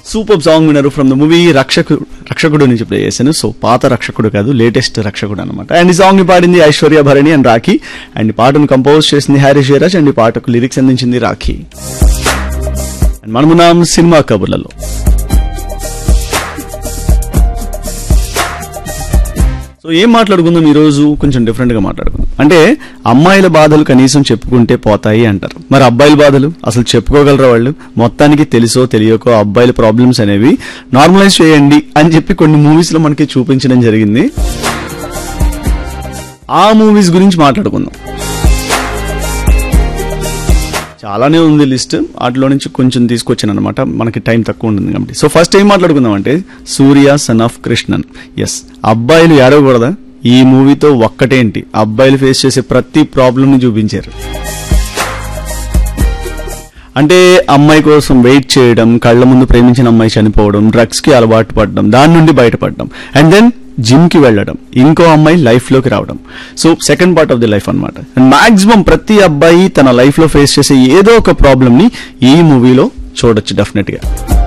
super song విన్నారు from the movie Rakshakudu Rakshakudu నుంచి play చేశాను సో పాత రక్షకుడు కాదు లేటెస్ట్ రక్షకుడు అనమాట అండ్ ఈ సాంగ్ ని పాడింది ఐశ్వర్య భరణి అండ్ రాఖీ అండ్ ఈ పాటను కంపోజ్ చేసింది హ్యారీ జయరాజ్ అండ్ ఈ పాటకు లిరిక్స్ అందించింది రాఖీ అండ్ మనమున్నాం సినిమా కబుర్లలో సో ఏం మాట్లాడుకుందాం ఈ రోజు కొంచెం డిఫరెంట్ గా మాట్లాడుకుందాం అంటే అమ్మాయిల బాధలు కనీసం చెప్పుకుంటే పోతాయి అంటారు మరి అబ్బాయిల బాధలు అసలు చెప్పుకోగలరా వాళ్ళు మొత్తానికి తెలుసో తెలియకో అబ్బాయిల ప్రాబ్లమ్స్ అనేవి నార్మలైజ్ చేయండి అని చెప్పి కొన్ని మూవీస్ లో మనకి చూపించడం జరిగింది ఆ మూవీస్ గురించి మాట్లాడుకుందాం చాలానే ఉంది లిస్ట్ వాటిలో నుంచి కొంచెం తీసుకొచ్చాను అనమాట మనకి టైం తక్కువ ఉంటుంది కాబట్టి సో ఫస్ట్ ఏం మాట్లాడుకుందాం అంటే Surya son of Krishnan yes అబ్బాయిలు ఏడవకూడదా ఈ మూవీతో ఒక్కటేంటి అబ్బాయిలు ఫేస్ చేసే ప్రతి ప్రాబ్లమ్ ని చూపించారు అంటే అమ్మాయి కోసం వెయిట్ చేయడం కళ్ళ ముందు ప్రేమించిన అమ్మాయి చనిపోవడం డ్రగ్స్ కి అలవాటు పడడం దాని నుండి బయటపడడం అండ్ దెన్ జిమ్ కి వెళ్ళడం ఇంకో అమ్మాయి లైఫ్ లోకి రావడం so second part of the life అనమాట అండ్ మాక్సిమం ప్రతి అబ్బాయి తన లైఫ్ లో ఫేస్ చేసే ఏదో ఒక ప్రాబ్లమ్ ని ఈ మూవీలో చూడొచ్చు డెఫినెట్ గా